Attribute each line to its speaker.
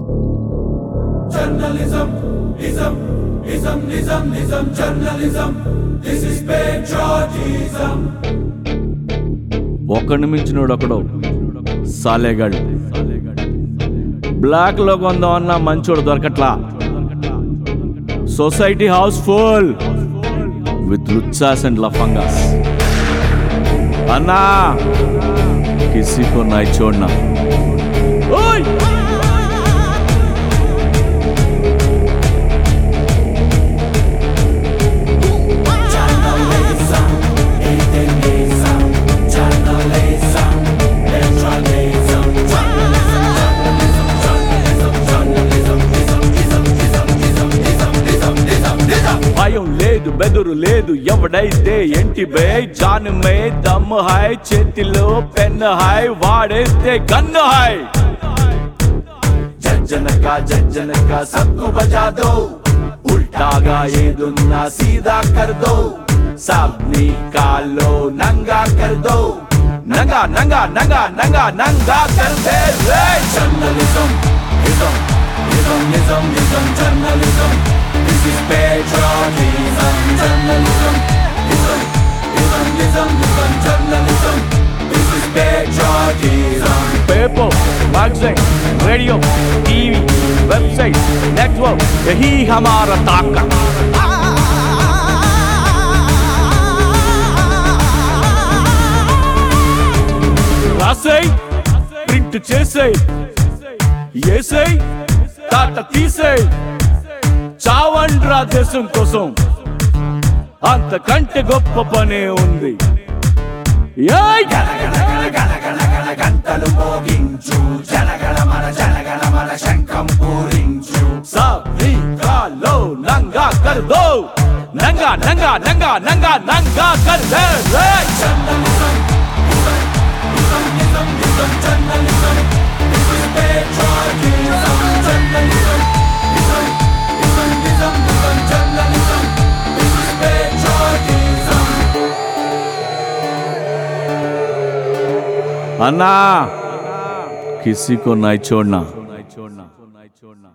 Speaker 1: Journalism, ism, ism, ism, ism, journalism. This is patriotism.
Speaker 2: ఒకడిని మించినోడు ఒకడు సాలేగాడు black లో కొందామన్నా మంచోడు దొరకట్లా సొసైటీ హౌస్ ఫుల్ విత్ లుచ్చాస్ అండ్ లఫంగాస్ అన్నా కిసి కో నాయ్ చూడనా ఓయ్
Speaker 1: Journalism, atheism, journalism, patriotism, journalism, journalism, journalism, journalism, ism, ism, ism, ism, ism, ism, ism.
Speaker 2: భయం లేదు బెదురు లేదు ఎవడైతే ఎంటి బే జాన్ మే దమ్ హాయ్ చేతిలో పెన్ హాయ్ వాడేస్తే గన్ను హాయ్
Speaker 1: జజ్జనక జజ్జనక సబ్కు బజా దో ఉల్టాగా ఏదున్నా సీదా కర్ దో సబ్ని కాలో నంగా కర్ దో
Speaker 2: నంగా నంగా నంగా నంగా నంగా కర్దే రే
Speaker 1: Journalism, ism, ism, ism, ism, journalism. This is patriotism. Journalism, ism, ism, ism, ism, journalism. This is patriotism.
Speaker 2: Paper magazine radio TV website network यही हमारा ताकत రాసేయ్ ప్రింట్ చేసేయ్ ఏసేయ్ తాట తీసేయ్ చావండ్రా దేశం కోసం అంతకంటే గొప్ప పనే ఉంది ఏయ్
Speaker 1: గణగణ గణ గణ గణ గంటలు మోగించు జనగణ మన జనగణ మన శంఖం పూరించు
Speaker 2: सभी कालो नंगा कर दो नंगा नंगा नंगा नंगा नंगा कर दे रे
Speaker 1: Journalism, ism, ism, ism, ism, journalism. This is patriotism. Journalism, ism, ism, ism, ism, journalism. This is patriotism.
Speaker 2: अन्ना किसी को नहीं छोड़ना